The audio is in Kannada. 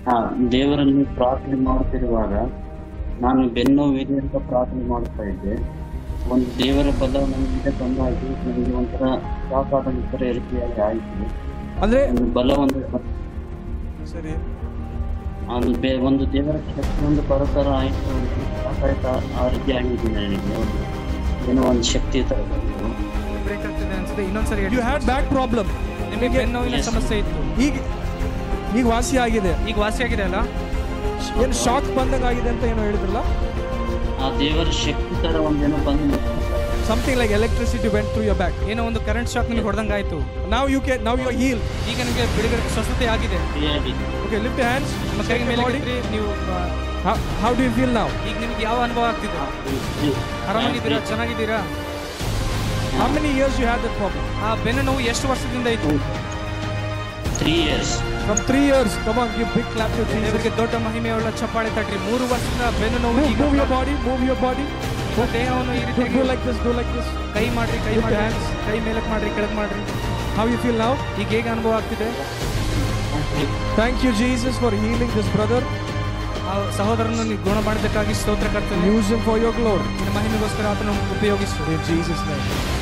ಹಾ ದೇವರಲ್ಲಿ ಪ್ರಾರ್ಥನೆ ಮಾಡುತ್ತಿರುವಾಗ ನಾನು ಬೆನ್ನೋವಿದೆ ಅಂತ ಪ್ರಾರ್ಥನೆ ಮಾಡ್ತಾ ಇದ್ದೆ ಒಂದು ದೇವರ ಪದ ನನಗೆ ಬಂದಾಗಿ ನನಗೆ ಒಂಥರ ಶಾಕ್ ಆದ ಥರ ರೀತಿಯಾಗಿ ಆಯಿತು ಅಂದ್ರೆ ಒಂದು ಬಲ ಒಂದು ಸರಿ ಅದು ಬೇ ಒಂದು ದೇವರ ಶಕ್ತಿ ಒಂದು ಬರತರ ಆಯಿತು ಶಾಕ್ ಆಯ್ತಾ ಆ ರೀತಿ ಆಗಿದೆ ನನಗೆ ಒಂದು ಏನೋ ಒಂದು ಶಕ್ತಿ ತರ ಬಂತು. ಬ್ರೇಕ್ ಆಗ್ತಿದೆ ಅನ್ಸುತ್ತೆ ಇನ್ನೊಂದ್ಸರಿ ಯು ಹ್ಯಾಡ್ ಬ್ಯಾಕ್ ಪ್ರಾಬ್ಲಮ್ ನಿಮಗೆ ಬೆನ್ನೋವಿನ Yes. ಸಮಸ್ಯೆ ಇತ್ತು ಈಗ ಈಗ ವಾಸಿ ಆಗಿದೆ ಈಗ ವಾಸಿ ಆಗಿದೆ ಅಲ್ಲ ಏನು ಶಾಕ್ ಬಂದಂಗ ಆಗಿದೆ ಅಂತ ಏನೋ ಹೇಳಿದ್ರಲ್ಲ ಆ ದೇವರ ಶಕ್ತಿ ತರ ಒಂದೇನೋ ಬಂದು something like electricity went through your back ಏನೋ ಒಂದು ಕರೆಂಟ್ ಶಾಕ್ ನಿಮಗೆ ಹೊಡೆದಂಗೆ ಆಯ್ತು now you can now you heal ಈಗ ನಿಮಗೆ ಬಿಡುಗಡೆ ಸ್ವಸ್ಥತೆ ಆಗಿದೆ ಫ್ರೀಯಾಗಿ ಓಕೆ ಲಿಫ್ಟ್ ಹ್ಯಾಂಡ್ಸ್ ನಿಮ್ಮ ಕೈ ಮೇಲೆ ಇಟ್ರಿ, ನೀವು ಆ, ಹೌ ಡು ಯು ಫೀಲ್ ನಾವ್ ಈಗ ನಿಮ್ಗೆ ಯಾವ ಅನುಭವ ಆಗ್ತಿದೆ ಆರಾಮಾಗಿದ್ದೀರಾ ಚೆನ್ನಾಗಿದ್ದೀರಾ how many years you had that problem ಆ ಬೆನ್ನು ನೋವು ಎಷ್ಟು ವರ್ಷದಿಂದ ಇತ್ತು three years from three years come on give big clap to Jesus ದೇವರಿಗೆ ದೊಡ್ಡ ಮಹಿಮೆಯುಳ್ಳ ಚಪ್ಪಾಳೆ ತಟ್ರಿ ಮೂರು ವರ್ಷದ ಬೆನ್ನು ನೋವು ಮೂವ್ ಈಗ move your body move your body ನಿಮ್ಮ ದೇಹವನ್ನು ಈ ಡು ರೀತಿಯಾಗಿ do like this do like this ಕೈ ಮಾಡ್ರಿ ಕೈ Lift ಮಾಡ್ರಿ hands. ಕೈ ಮೇಲಕ್ಕೆ ಮಾಡ್ರಿ ಕೆಳಗೆ ಮಾಡ್ರಿ ಹೌ ಯು ಫೀಲ್ ನಾವ್ ಈಗ ಹೇಗೆ ಅನುಭವ ಆಗ್ತಿದೆ thank you Jesus for healing this brother ಆ ಸಹೋದರನ್ನು ನೀವು ಗುಣ ಮಾಡೋದಕ್ಕಾಗಿ ಸ್ತೋತ್ರ ಕರ್ತನೆ use him for your glory ನಿನ್ನ ಮಹಿಮೆಗೋಸ್ಕರ ಆತನು ಉಪಯೋಗಿಸು ಇನ್ ಜೀಸಸ್ ನೇಮ್